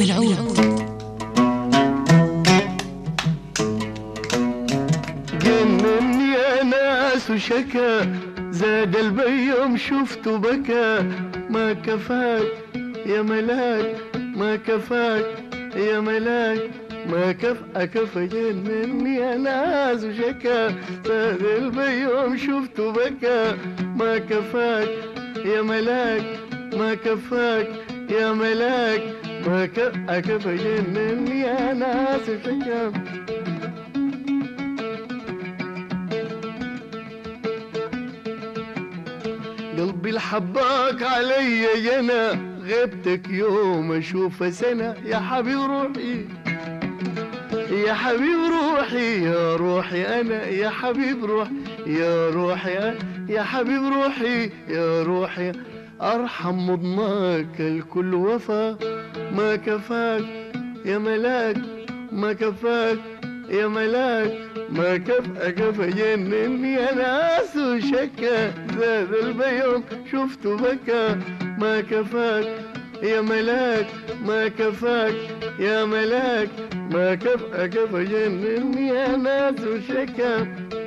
بالعود جنني يا ناس وشكا زاد البيوم شفته بكى ما كفاك يا ملاك ما كفاك يا ملاك ما كف أكف جنني يا ناس وشكا زاد البيوم شفته بكى ما كفاك يا ملاك ما كفاك يا ملاك ما كف أكف جنني يا ناس وشكا قلبي الحباك علي جنى غبتك يوم اشوف سنة يا حبيب روحي يا حبيب روحي يا روحي انا يا حبيب روحي يا روحي أنا يا حبيب روحي يا روحي ارحم مضناك الكل وفا ما كفاك يا ملاك ما كفاك يا ملاك ما كفأك فجنني يا ناس وشكا زاد البيوم شفته بكى ما كفاك يا ملاك ما كفاك يا ملاك ما كفأك فجنني يا ناس وشكا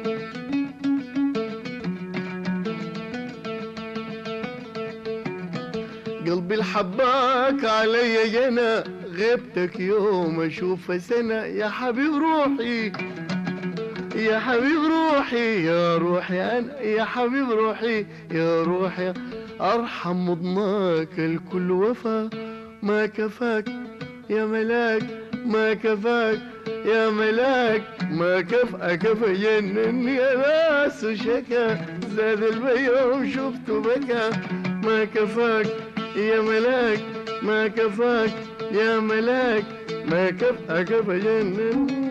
قلبي الحباك علي جنى غبتك يوم اشوف سنة يا حبيب روحي يا حبيب روحي يا روحي أنا يا حبيب روحي يا روحي أرحم مضناك الكل وفا ما كفاك يا ملاك ما كفاك يا ملاك ما كفأك فجنني يا ناس وشكا زاد البيوم شفته بكى ما كفاك يا ملاك ما كفاك يا ملاك ما كفأك فجنني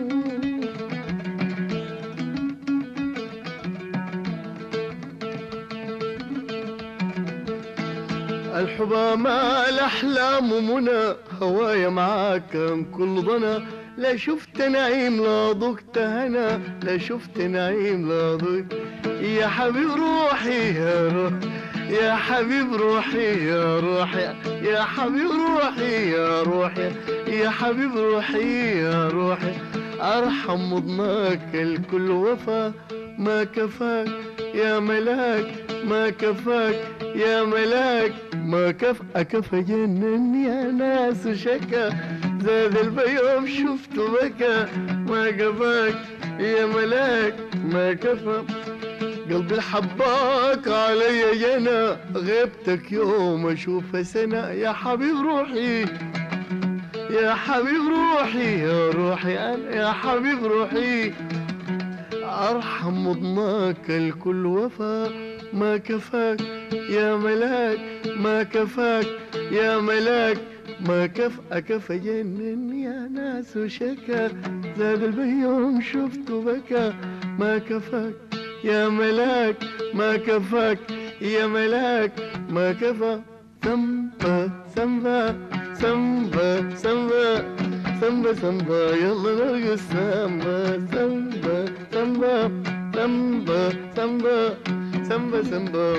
الحبا ما الأحلام منى هوايا معاك كان كل ضنا لا شفت نعيم لا ضقت هنا لا شفت نعيم لا ضقت يا حبيب روحي يا روح يا حبيب روحي يا روحي يا حبيب روحي يا روحي يا حبيب روحي يا روحي أرحم مضناك الكل وفا ما كفاك يا ملاك ما كفاك يا ملاك ما كفأك فجنن يا ناس وشكا زاد البيوم شفته بكى ما كفاك يا ملاك ما كفى قلبي الحباك علي جنى غيبتك يوم اشوف سنة يا حبيب روحي يا حبيب روحي يا روحي أنا يا حبيب روحي أرحم مضناك الكل وفا ما كفاك يا ملاك ما كفاك يا ملاك ما كفأك فجنن يا ناس وشكا زاد البيوم شفته بكى ما كفاك يا ملاك ما كفاك يا ملاك ما كفى سمبا سمبا سمبا سمبا سمبا سمبا يلا نرقص سمبا سمبا سمبا سمبا سمبا سمبا سمبا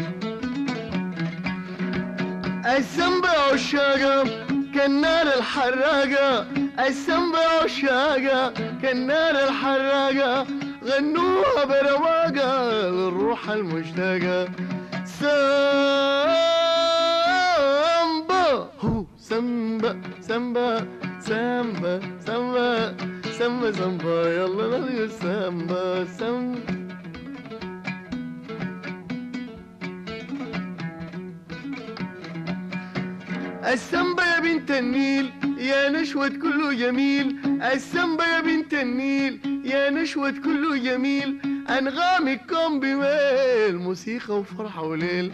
السمبا عشاقة كالنار الحراقة السمبا عشاقة كالنار الحراقة غنوها برواقة للروح المشتاقة سامبا هو سامبا سامبا سامبا سامبا سامبا سامبا يلا نرقص سامبا سامبا السمبا يا بنت النيل يا نشوة كله جميل السمبا يا بنت النيل يا نشوة كله جميل أنغامك كم بميل موسيقى وفرحة وليل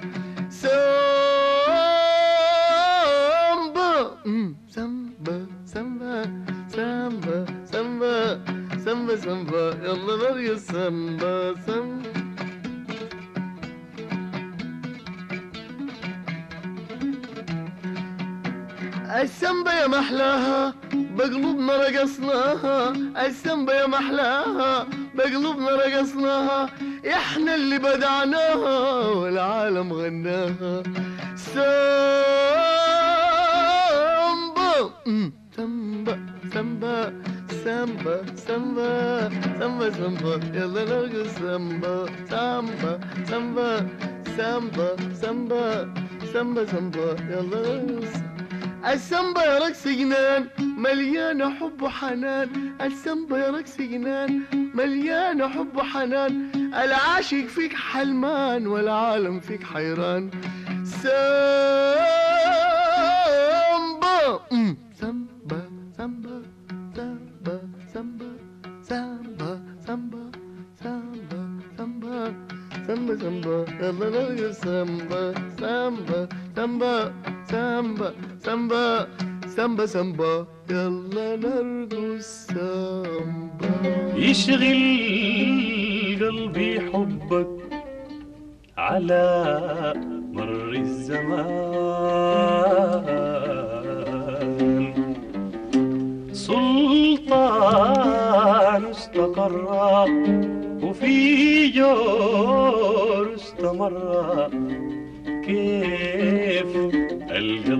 سامبا أمم، سامبا سامبا سامبا سامبا سامبا سامبا يلا نرقص سامبا سامبا السمبا يا محلاها بقلوبنا رقصناها السمبا يا محلاها بقلوبنا رقصناها احنا اللي بدعناها والعالم غناها سامبا أمم، سامبا سامبا سامبا سامبا يلا نرقص سامبا سامبا سامبا سامبا سامبا سامبا سامبا يلا نرقص السامبا يا رقص جنان مليانة حب وحنان السامبا يا رقص جنان مليانة حب وحنان العاشق فيك حلمان والعالم فيك حيران سامبا أم، سامبا سامبا سامبا سامبا سامبا سامبا سامبا سامبا سامبا سامبا يلا نرقص سامبا سامبا سامبا سامبا سامبا سامبا سامبا يلا نرقص سامبا يشغل قلبي حبك على مر الزمان سلطان استقر وفي جور استمر كيف ألقى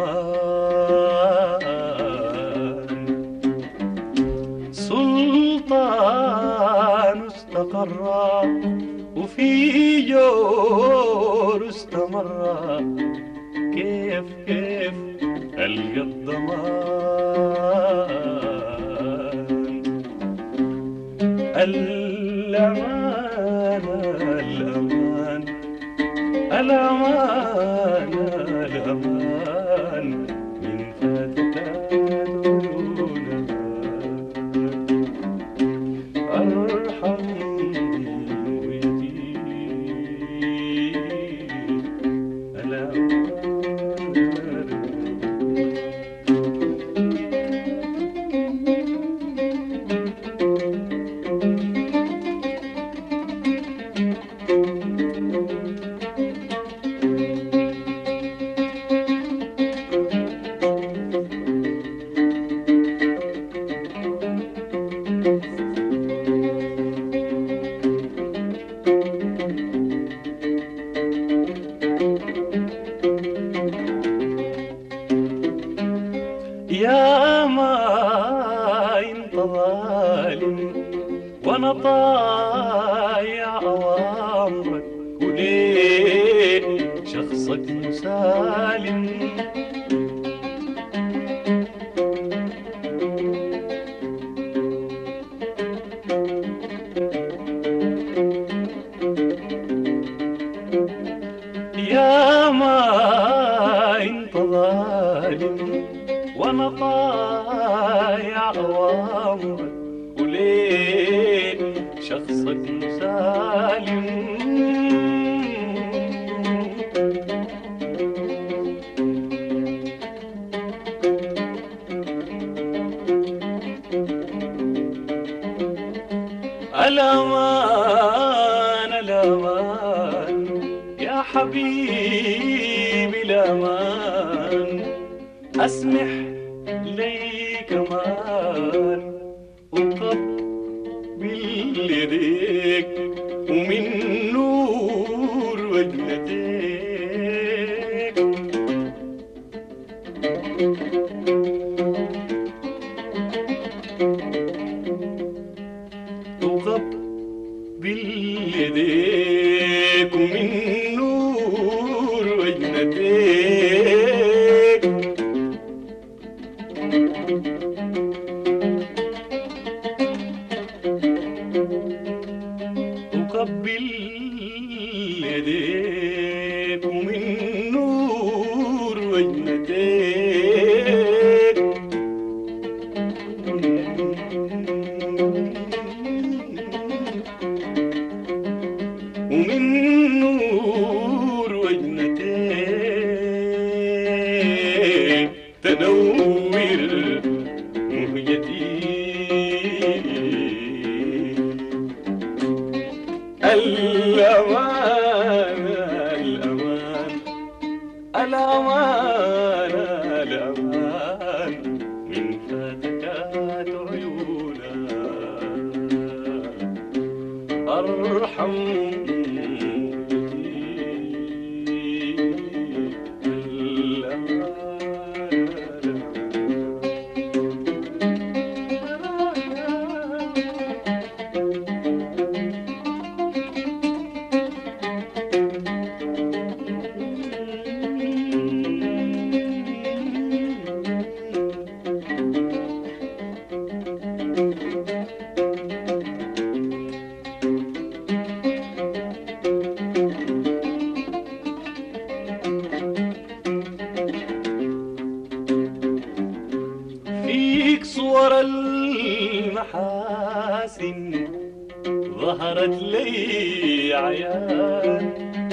الضمان سلطان استقر وفي جور استمر كيف كيف ألقى الضمان الأمان الأمان الأمان الأمان من فتكات عيوننا أرحم ويجي الأمان يا ما انت ظالم وانا طايع اوامرك وليه شخصك مسالم يا ما انت ظالم وانا طايع اوامرك وليه شخصك مسالم الأمان الأمان يا حبيبي الأمان أسمح لي كمان وقبل يديك ومن نور وجنتيك وقبل يديك ومن نور وجنتيك وقبل يديك ومن نور وجنتيك ومن نور وجنتيك تنور مهجتي الأمان الأمان الأمان الأمان من فتكات عيونا أرحم الأمان صور المحاسن ظهرت لي عيان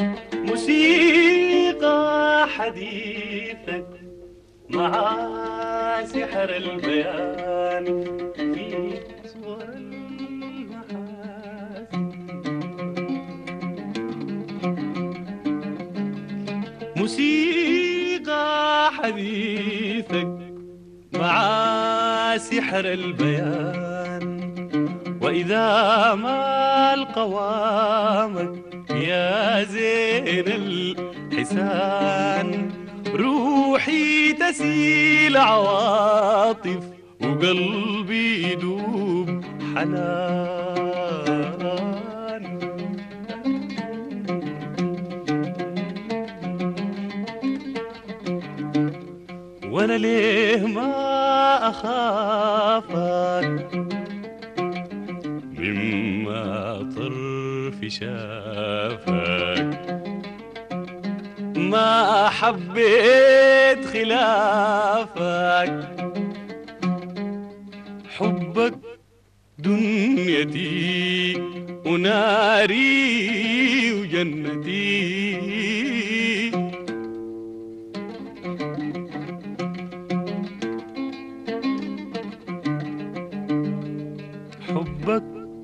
موسيقى حديثك مع سحر البيان في صور المحاسن موسيقى حديثك مع سحر البيان وإذا ما القوامك يا زين الحسان روحي تسيل عواطف وقلبي يدوب حنان وانا ليه ما اخافك مما طرف شافك ما حبيت خلافك حبك دنيتي وناري وجنتي حبك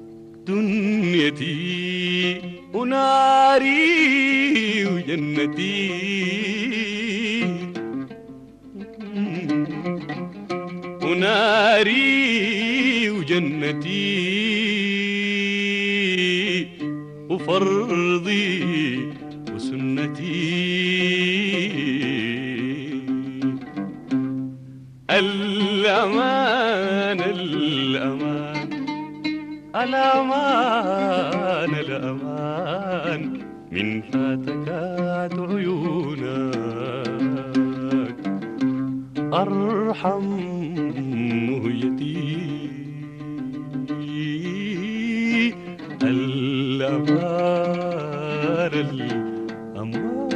دنيتي وناري وجنتي وناري وجنتي وفرضي وسنتي الأمان الأمان الأمان الأمان من فاتكات عيونك أرحم مهيتي الأمان الأمان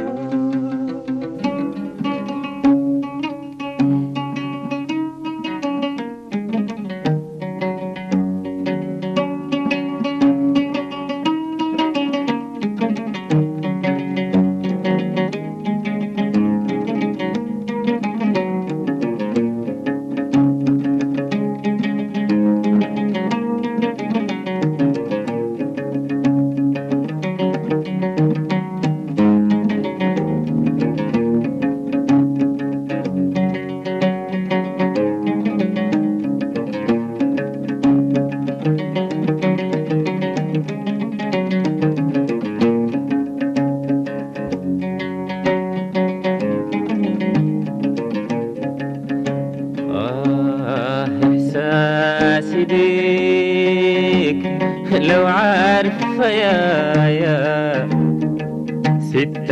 آه إحساسي بيك لو عارف يا يا ست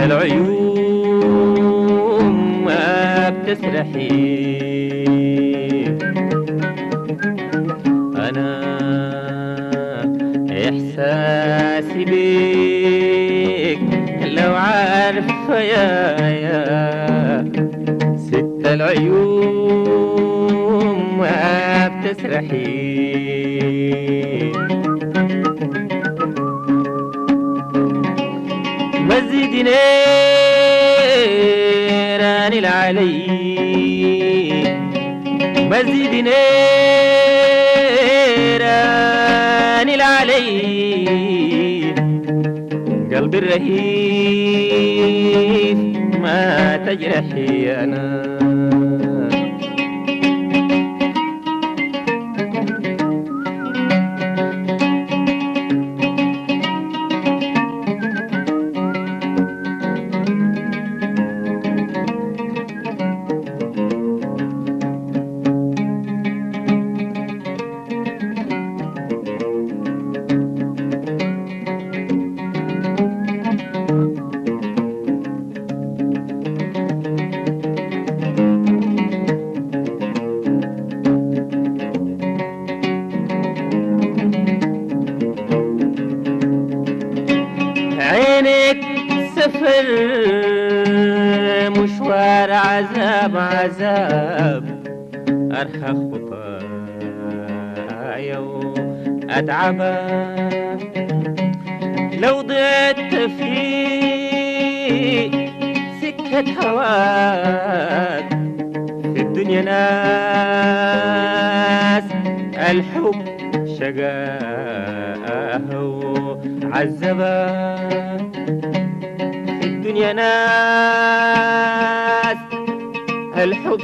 العيون ما بتسرحي أنا إحساسي بيك لو عارف يا يا ست العيون ما بتسرحي مزيد نيران العلي مزيد نيران العلي قلبي الرهيف ما تجرحي أنا عينك سفر مشوار عذاب عذاب أرخى خطاك هوايا وأتعبك لو ضعت في سكة هواك في الدنيا ناس الحب شقاها وعذبك في الدنيا ناس الحب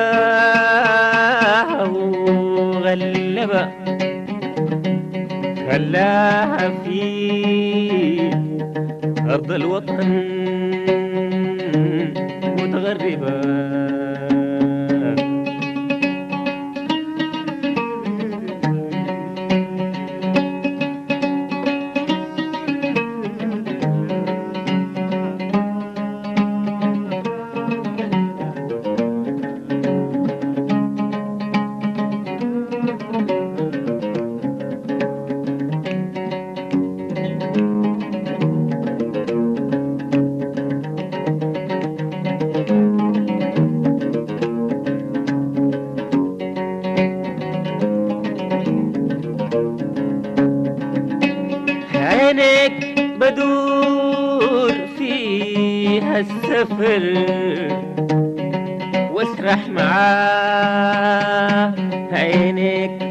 شقاها وغلبها خلاها في أرض الوطن متغربة عينك بدور فيها السفر واسرح معاه عينك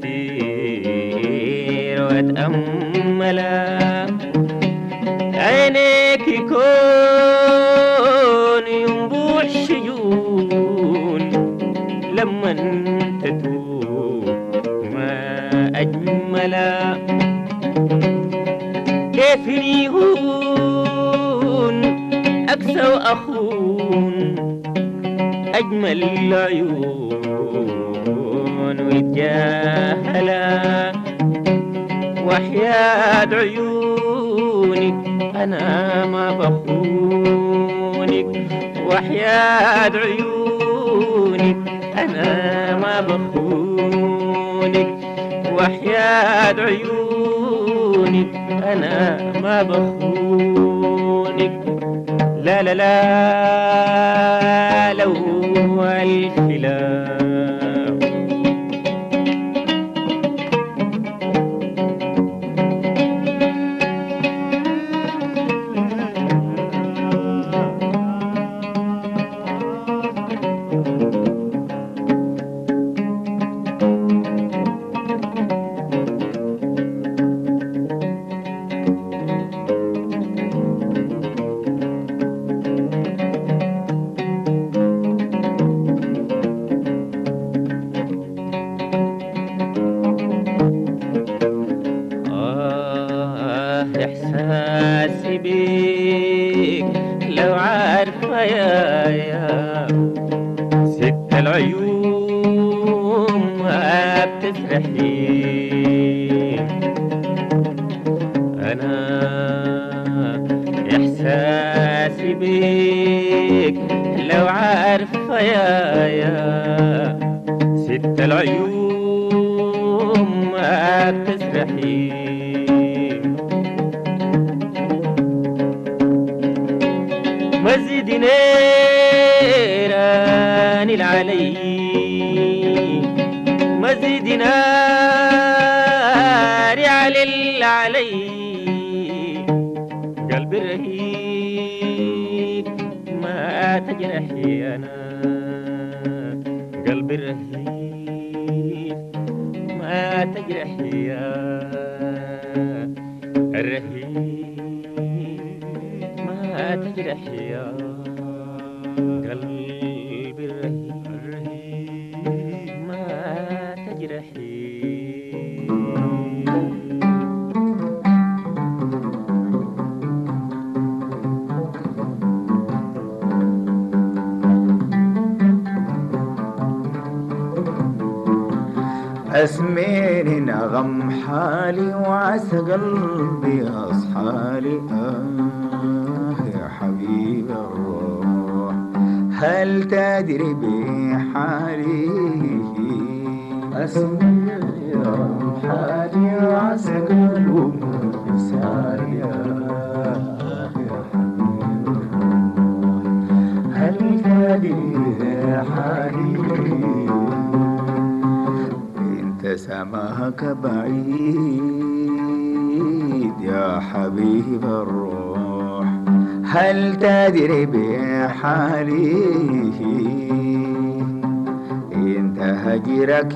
كتير واتأملا عينك يكون ينبوع شجون لما تتوب ما أجملا كيف يهون أقسى وأخون أجمل العيون ويتجاهلا وحياة عيونك أنا ما بخونك وحياة عيونك أنا ما بخونك وحياة عيونك أنا ما بخونك لا لا لا لو ألف لا آه إحساسي بيك لو عارفة يا يا ست العيون ما بتفرحي أنا إحساسي بيك لو عارفة يا يا ست العيون ما بتسرحي مزيد نيران العلي مزيد نار على العلي قلبي الرهيب ما تجرحي أنا قلبي الرهيب ما تجرحي يا الرهيب ما تجرحي يا قلبي الرهيب ما تجرحي أسميني نغم حالي وعسى قلبي أصحالي آه يا حبيب الروح هل تدري بحالي أسميني نغم حالي وعسى قلبي أصحالي آه يا حبيب الروح هل تدري بحالي انت سماك بعيد يا حبيب الروح هل تدري بحالي انت هجرك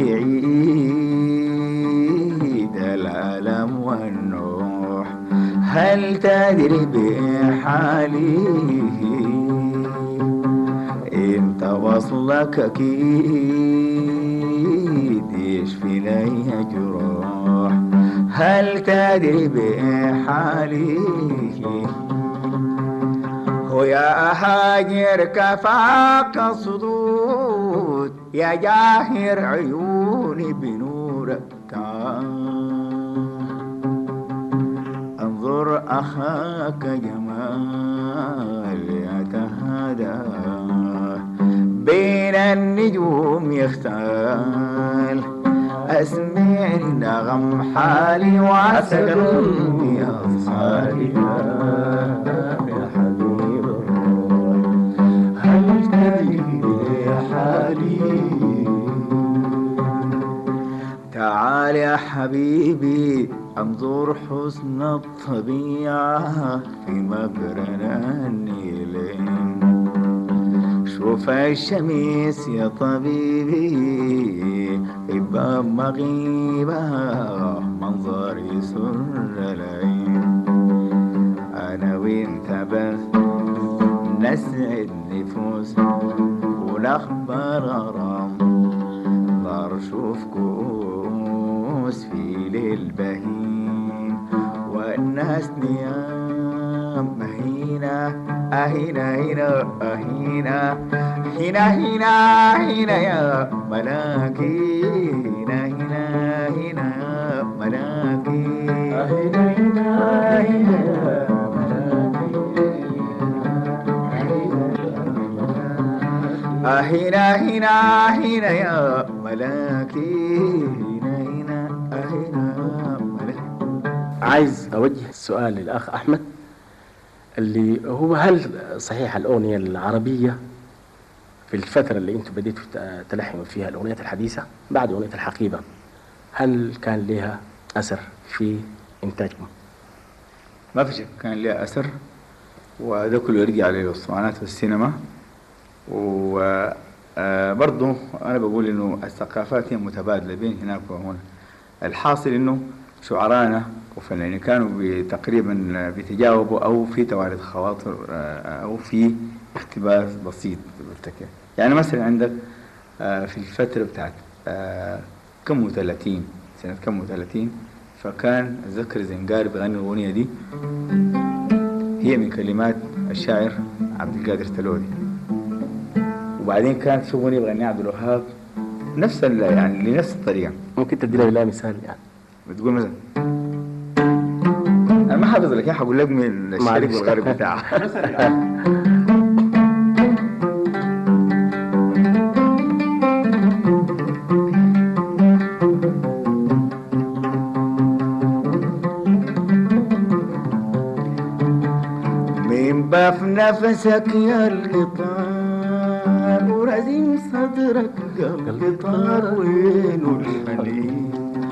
عيد الألم والنوح هل تدري بحالي انت وصلك اكيد يشفي لي جروح هل تدري بحالي هو يا هاجر كفاك صدود يا جاهر عيوني بنورك انظر أخاك جمال يتهادى بين النجوم يختال أسمع نغم حالي وعسل بأصحابي يا حبيب الروح هل تدري حالي تعال يا حبيبي انظر حسن الطبيعة في مقرن النيلين شوف الشمس يا طبيبي في باب مغيبة منظر يسر العين أنا وانت بس نسعد نفوس ونخبر رام نار شوف كؤوس في ليل بهيم والناس نيام هنا أهنا هنا أهنا هنا هنا هنا يا ملاكي هنا هنا هنا يا ملاكي هنا هنا هنا يا أهنا هنا هنا يا ملاكي هنا هنا أهنا ملاكي عايز أوجه السؤال للأخ أحمد اللي هو هل صحيح الأغنية العربية في الفترة اللي أنتم بديتوا ت- تلحنوا فيها الأغنية الحديثة بعد أغنية الحقيبة هل كان لها أثر في إنتاجكم؟ ما في شك كان لها أثر وده كله يرجع للأسطوانات والسينما وبرضه أنا بقول إنه الثقافات هي متبادلة بين هناك وهنا الحاصل إنه شعرانا وفنانين كانوا بي- تقريبا بيتجاوبوا أو في توارد خواطر آه، أو في اقتباس بسيط بالتكي. يعني مثلا عندك آه، في الفترة بتاعت آه، كم وثلاثين سنة كم وثلاثين فكان أتذكر زنجاري بغني الأغنية دي هي من كلمات الشاعر عبد القادر تلودي وبعدين كانت في أغنية بغنيها عبد الوهاب نفس ال- يعني لنفس الطريقة ممكن تدينا بالله مثال يعني بتقول مثلا أنا ما حافظ لك يا حقول لك من الشرق معلش. والغرب بتاعها من باف نفسك يا القطار ورزين صدرك يا القطار وين الحنين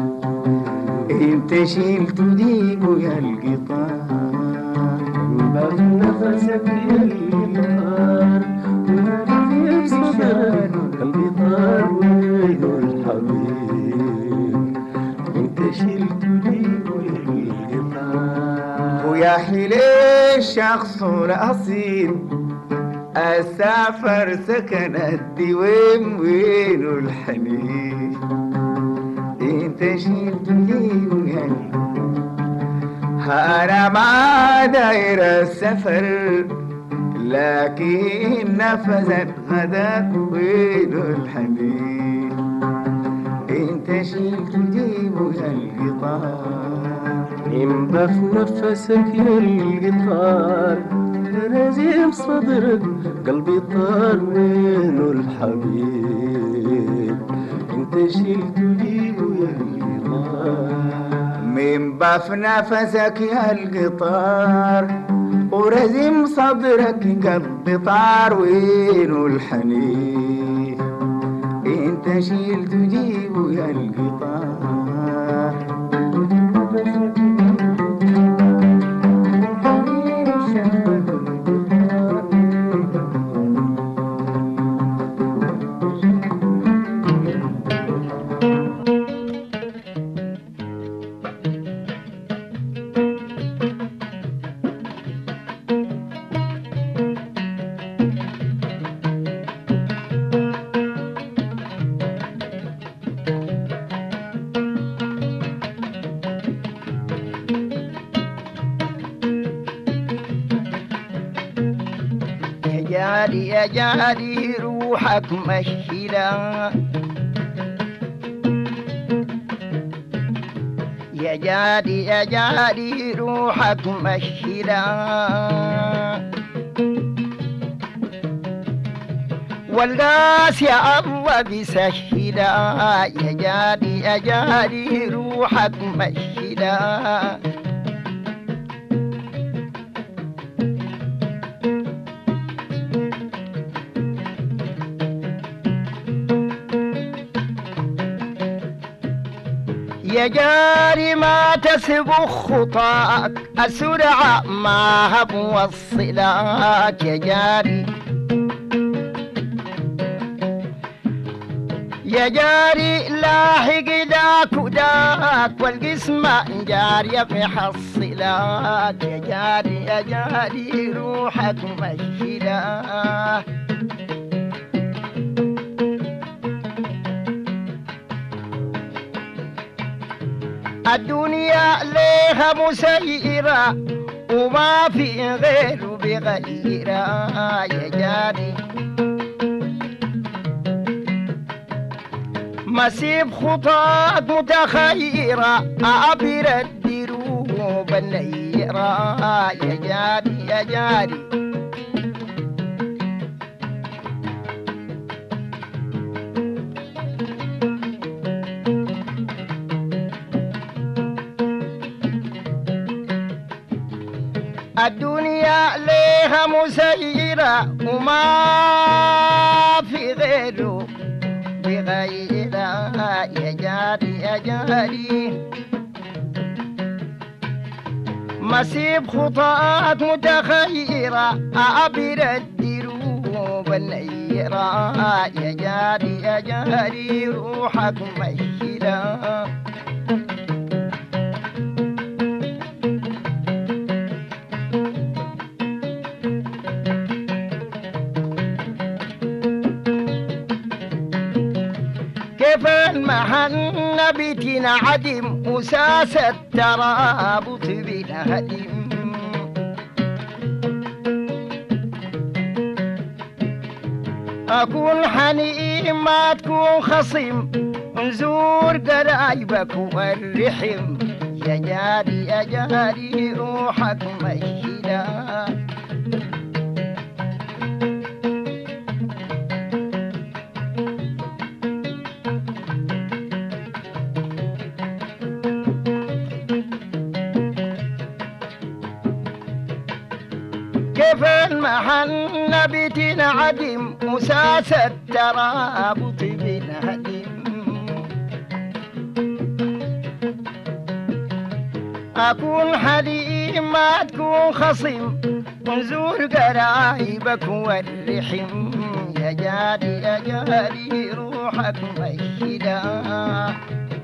انت شلت ديبه يا القطار من باف نفسك يا القطار ورزين صدرك يا القطار وين الحبيب انت شلت ديبه يا القطار ويا حلي الشخص الأصيل أسافر سكن الدوام وين الحنين انت شلت لي وياي أنا ما داير السفر لكن نفذت غداك وين الحنين انت شلت لي ويا القطار إمضى في نفسك يا القطار رزيم صدرك قلبي طار وين الحبيب انت شلت لي ويا القطار من باف نفسك يا القطار ورزم صدرك قلبي طار وين الحنين انت تشيل تجيب يا القطار يا جاري يا جاري روحك مشيلة يا جاري يا جاري روحك مشيلة والقاس يا الله بسهلة يا جاري يا جاري روحك مشيلة يا جاري ما تسبق خطاك السرعة ما بوصلك يا جاري يا جاري لاحق داك وداك والقسم جاري في حصلك يا جاري يا جاري روحك مشيلك الدنيا ليها مسيرة وما في غير بغيرها يا جاري مسيب خطاك متخيرة أعبر الدروب النيرة يا جاري يا جاري الدنيا ليها مسيرة وما في غيره بغيرها يا جاري يا جاري مسيب خطاك متخيرة أعبر الدروب النيرة يا جاري يا جاري روحك مشيرة كيف المحن بيتنا عدم أساس الترابط بلا هدم أكون حنين ما تكون خصم نزور قرايبك والرحم يا جاري يا جاري روحك مشيلة كيف المحن بيتنا عدم أساس الترابط بالهدم أكون حليم ما تكون خصم ونزور قرايبك والرحم يا جاري يا جاري روحك مشيلة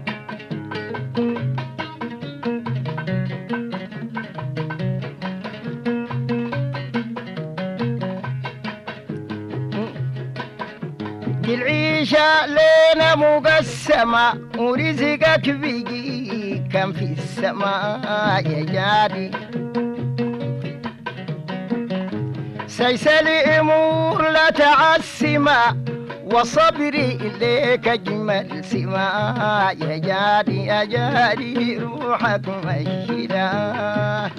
العيشة لينا مقسمة ورزقك بيجي كم في السماء يا جاري سيسل أمور لا تعسمة وصبري إليك أجمل سما يا جاري يا جاري روحك مشيلة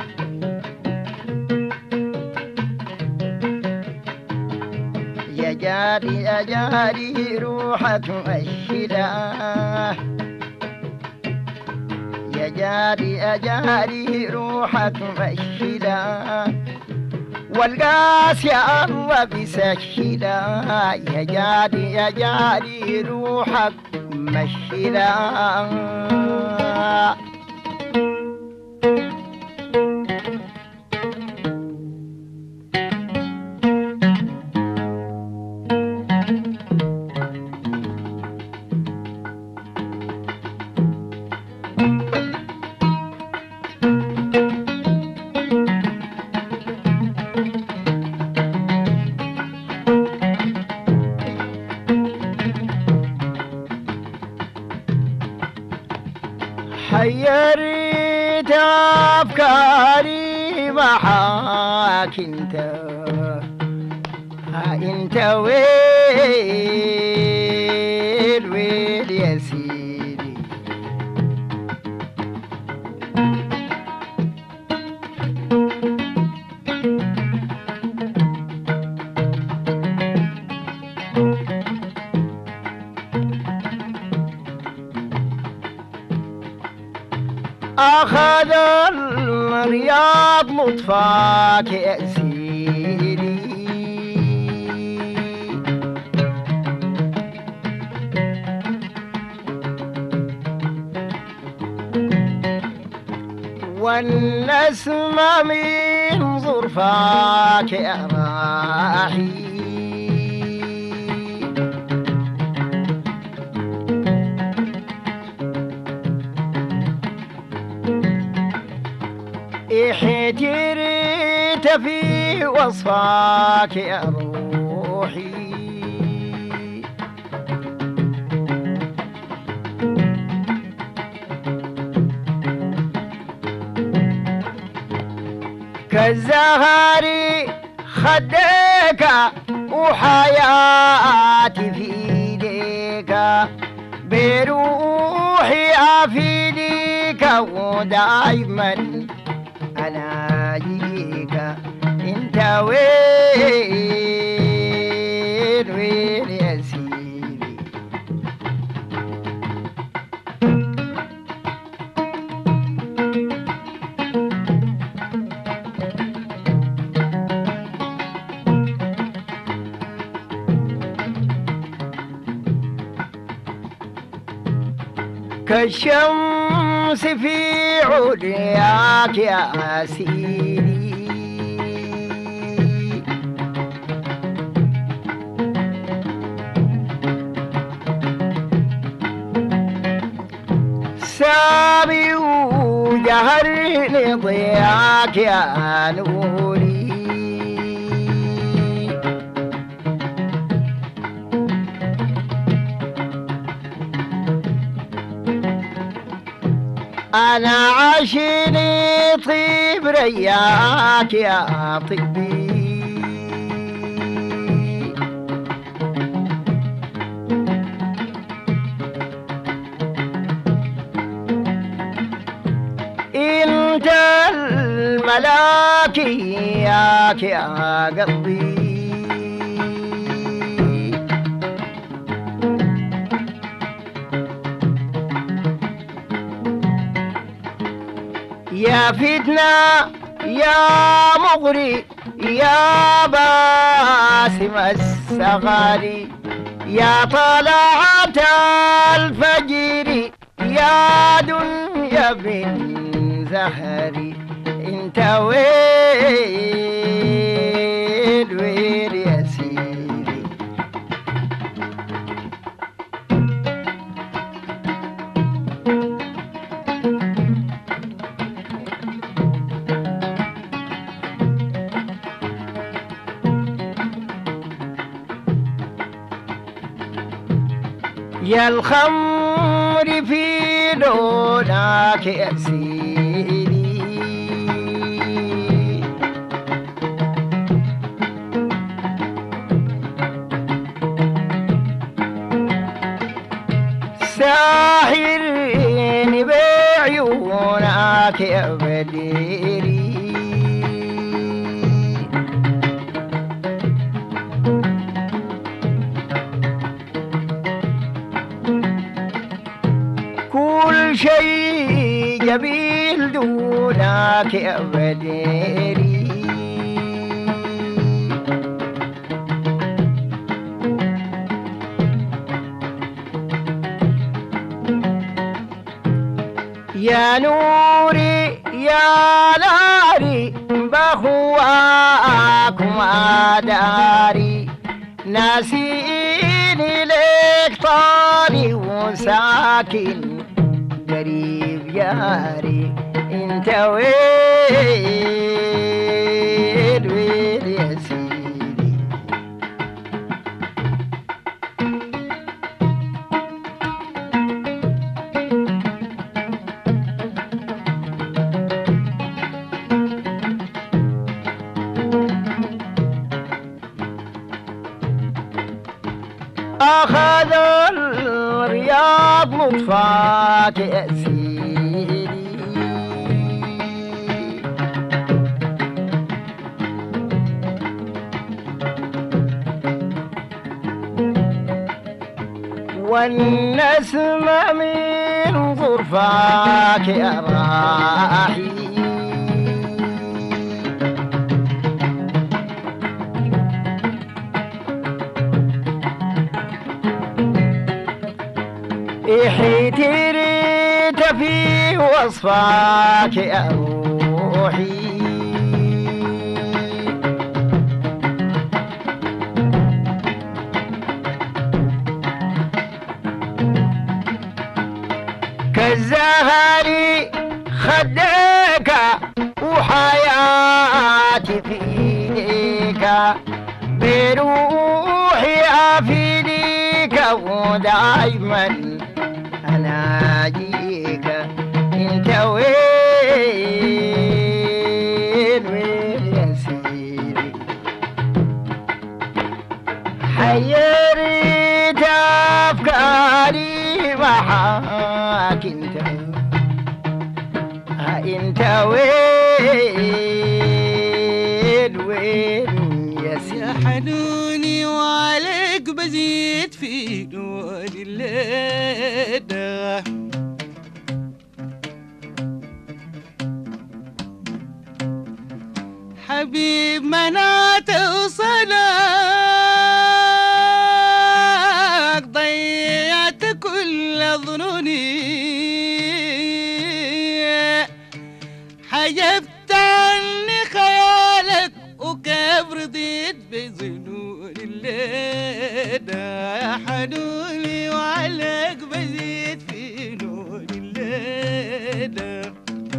يا جاري يا جاري روحك مشيلة يا جاري يا جاري روحك مشيلة والقاس يا الله بسهلا يا جاري يا جاري روحك مشيلا حيرت أفكاري معاك انت ها انت ويل ويل يا سيدي أخذ الرياض مطفاك يا سيدي والنسمة من ظرفاك يا راحي احتريت في وصفاك يا روحي كالزهري خديك وحياتي في ايديك بروحي افيديك ودايما انا اجيك انت وين وين يا سيدي كالشمس في علياك يا سيدي سامي وجهر لضياك يا نوري أنا عاشني طيب رياك يا طبي انت الملاك ياك يا قلبي يا فتنة يا مغري يا باسم السغاري يا طلعة الفجر يا دنيا بن زهري انت ويل ويل يا سيدي يا الخمر في لونك يا سيدي ساحرني بعيونك يا بديري كل شيء جميل دونك يا بديري يا نوري يا لاري بهواكما داري ناسيني لك طاري وساكن قريب ياري انت وين وين يا سيدي أخذ الرياض لطفاك يا سيدي والنسم من غرفاك يا راحي احتريت في وصفاك يا روحي كالزهري خديك وحياتي فيك بروحي افيديك ودايما انا اجيك انت وين وين يا سيدي حيرت افكاري معاك انت ها انت وين وين يا يا سيدي حنوني وعليك بزيد في نور الليلة حبيب منات وصلك ضيعت كل ظنوني حجبت عني خيالك وكيف رضيت بظنون الليلة يا حنوني وعليك بزيد في نور الليلة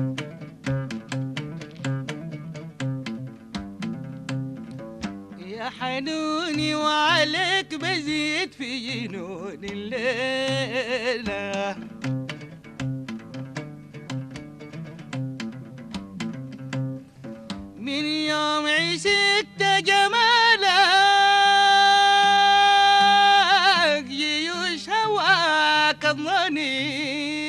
يا حنوني وعليك بزيد في جنون الليلة من يوم عشقت جمالك جيوش هواك الظني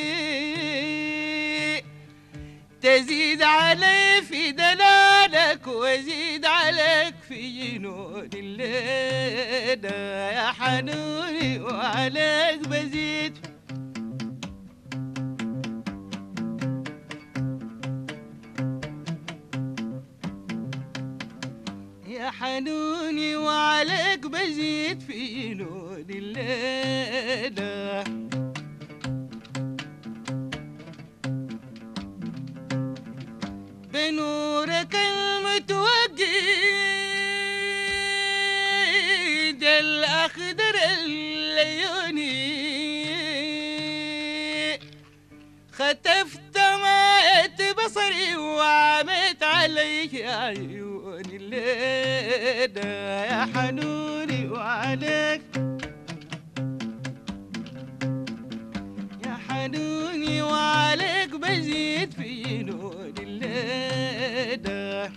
تزيد علي في دلالك وزيد عليك في جنون الليلة يا حنوني وعليك بزيد يا حنوني وعليك بزيد في نور الليلة بنورك المتوقد الأخضر الليوني ختفت ماءت بصري وعمت علي عيون الليلة يا حنوني وعليك يا حنوني وعليك بزيد في نور الليلة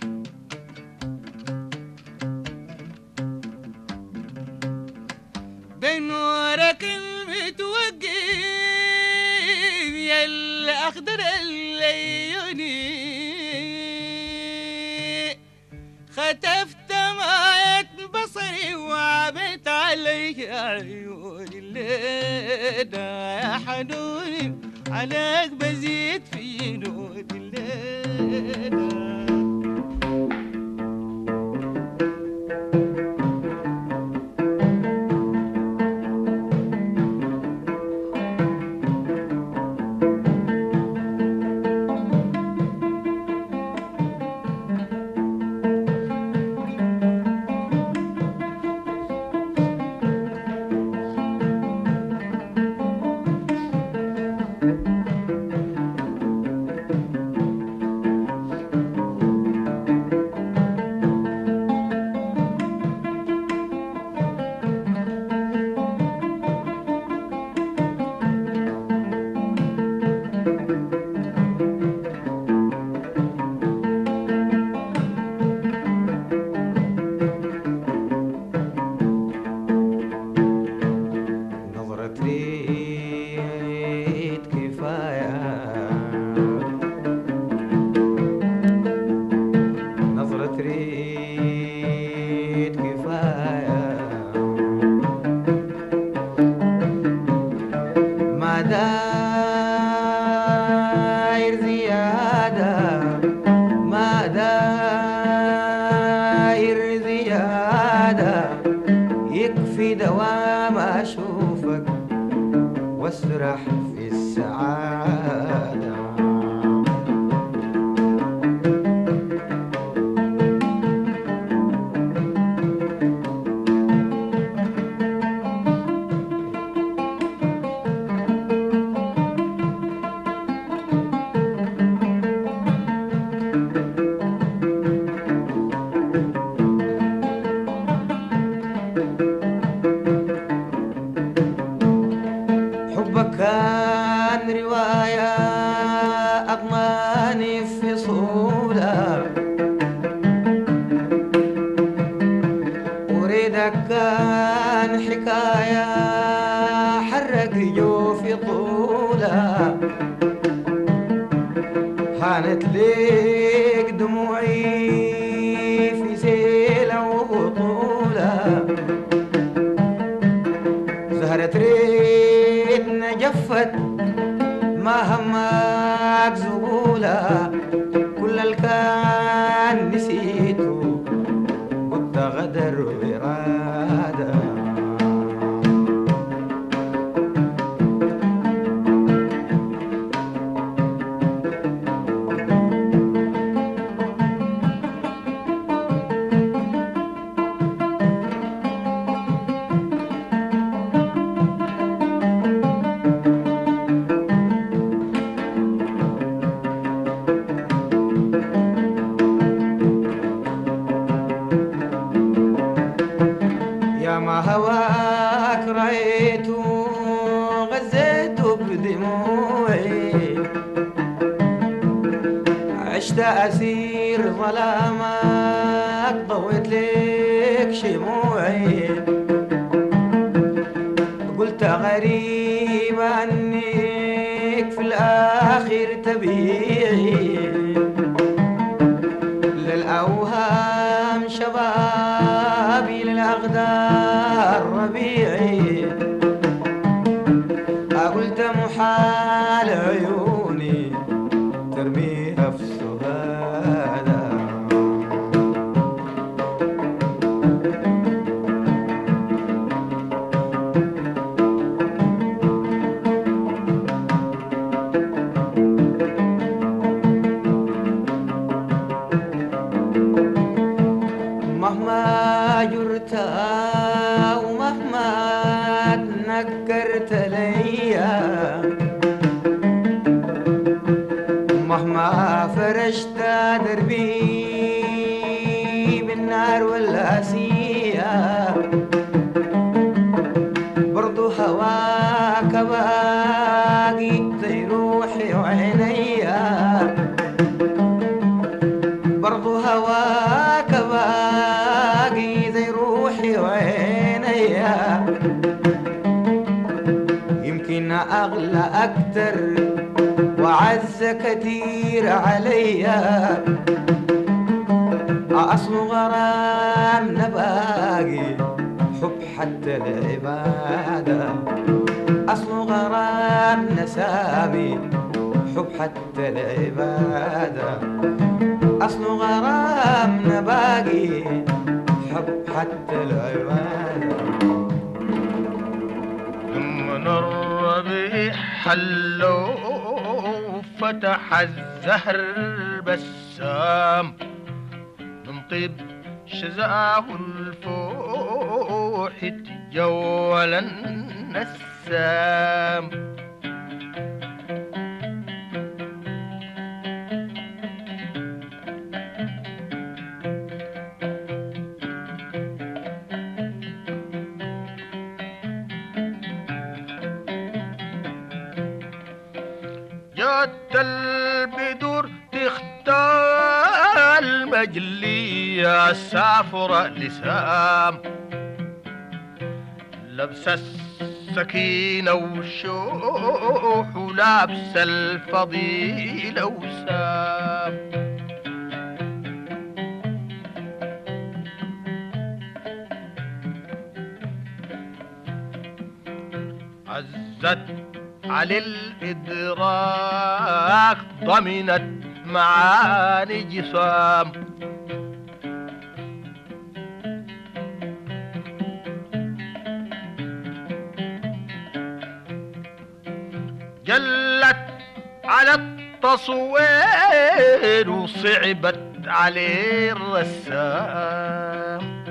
بنورك المتوقف يا الأخضر الليوني ختفت ماية بصري وعمت علي عيون الليلة يا حنوني عليك بزيد في نور الليلة دوام أشوفك واسرح في السعادة حبك كان رواية أغماني في صولة أريدك كان حكاية حرك جوفي طولة هانت ليك دموعي في سيلة وبطولة زهرة ريتنا جفت ما همك زبولة كل الكان نسيته قلت غدر وإرادة يا ما هواك رأيته غزيته بدموعي عشت أسير ظلامك ضويت لك شموعي قلت غريب عنك في الآخر تبيعي للأوهام شبابي للأغدار ربيعي قلت محال عيوني ترميها في سهادة مهما جرت ومهما تنكرت ليا مهما فرشت دربي بالنار والاسية برضو هواك باقي زي روحي وعينيا برضو هواك باقي زي روحي وعينيا يمكن أغلى أكتر وعز كتير عليا أصل غرامنا باقي حب حتى العبادة أصل غرامنا سامي حب حتى العبادة أصل غرامنا باقي حب حتى العبادة من الربيع حلو فتح الزهر بسام من طيب شزاه الفوح تجول النسام جات البدور تختال مجلية سافرة لسام لبس السكينة والشوح ولابس الفضيلة وسام عزت على الإدراك ضمنت معاني جسام جلت على التصوير وصعبت عليه الرسام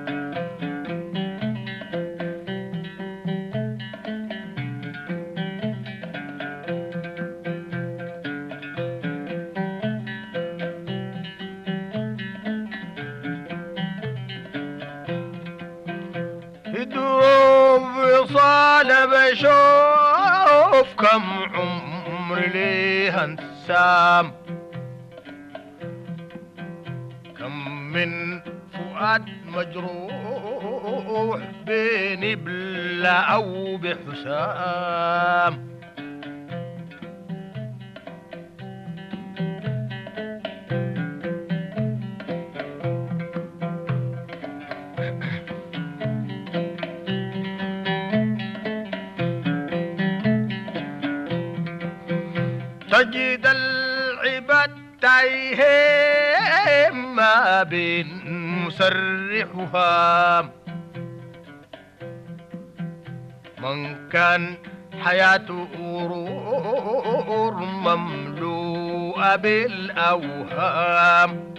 يدوب وصال بشوف كم عمر ليه انسام كم من فؤاد مجروح بين بلا او بحسام تجد العباد تايهين ما بين مسرحها من كان حياته غرور مملوءة بالأوهام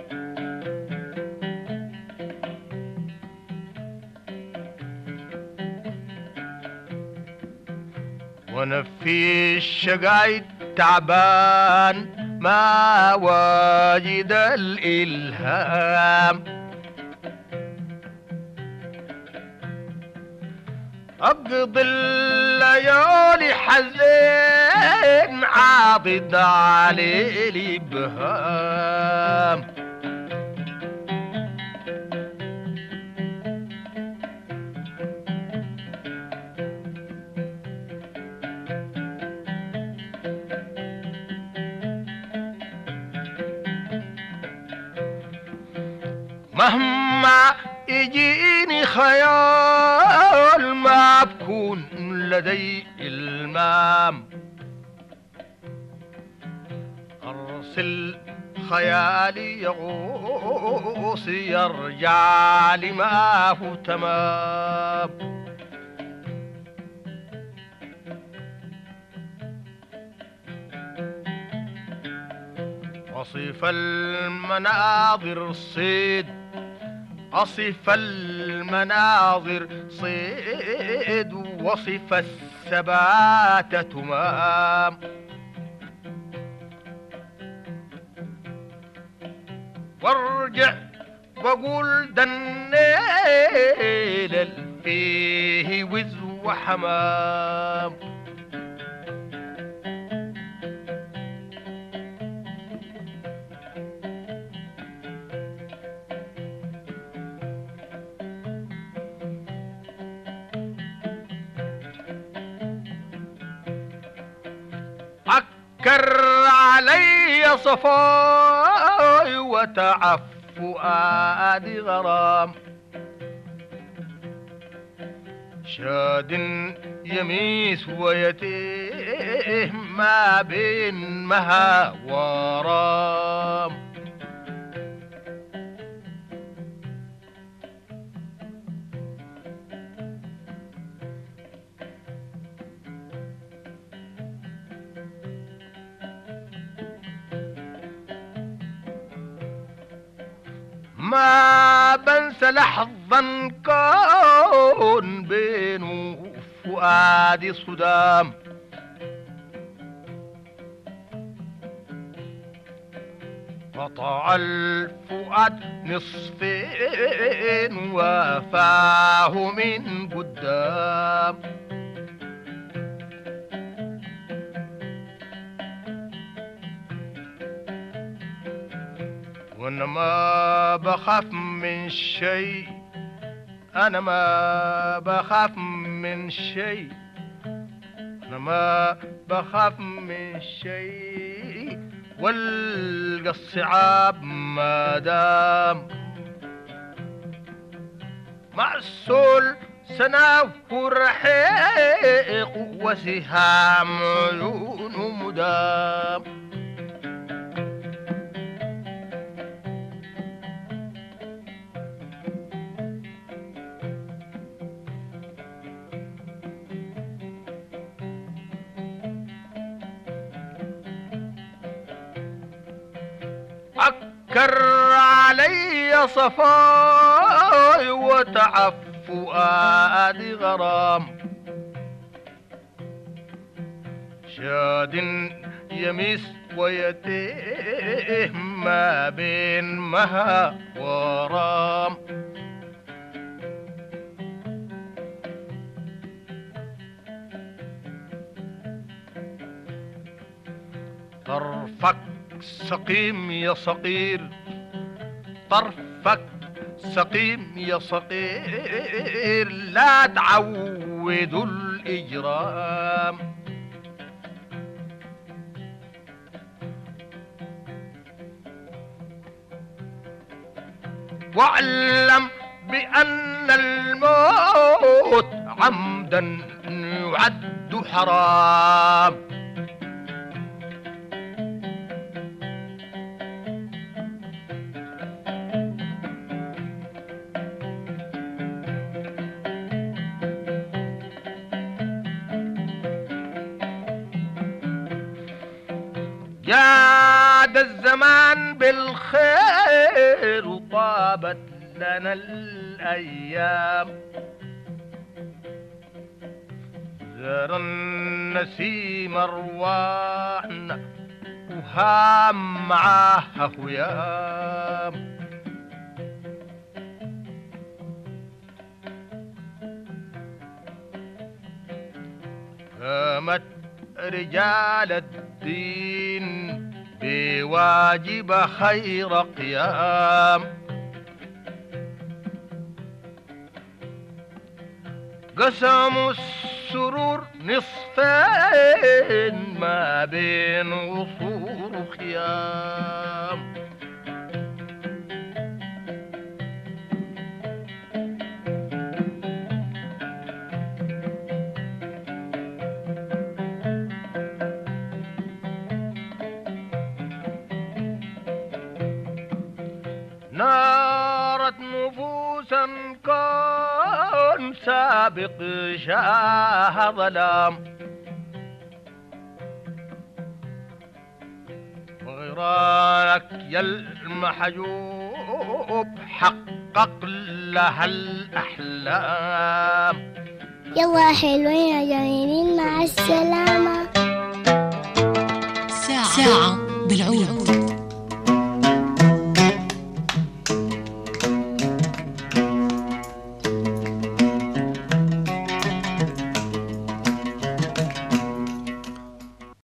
وانا في الشقايد تعبان ما واجد الالهام اقضي الليالي حزين عاضد عليه الابهام مهما يجيني خيال ما بكون لدي المام ارسل خيالي يغوص يرجع لما هو تمام وصف المناظر الصيد أصف المناظر صيد وصف الثبات تمام وارجع وقول دنيل فيه وز وحمام عكر علي صفاي وتعف فؤادي غرام شاد يميس ويتيه ما بين مها ورام ما بنسى لحظا كون بين فؤادي صدام قطع الفؤاد نصفين وفاه من قدام وانا ما بخاف من شيء انا ما بخاف من شيء انا ما بخاف من شيء والقى الصعاب ما دام معسول سناه رحيق وسهام عيونه مدام كر علي صفاي وتعب فؤادي غرام شاد يميس ويتيه ما بين مها ورام طرفك سقيم يا صقير طرفك سقيم يا صقير لا تعودوا الإجرام واعلم بأن الموت عمدا يعد حرام جاد الزمان بالخير وطابت لنا الأيام زار النسيم أرواحنا وهام معاه هيام قامت رجال الدين بواجب خير قيام قسموا السرور نصفين ما بين وصور وخيام نارت نفوسا كان سابق شاه ظلام وغيرانك يا المحجوب حقق لها الأحلام يلا حلوين يا جميلين مع السلامة ساعة بالعود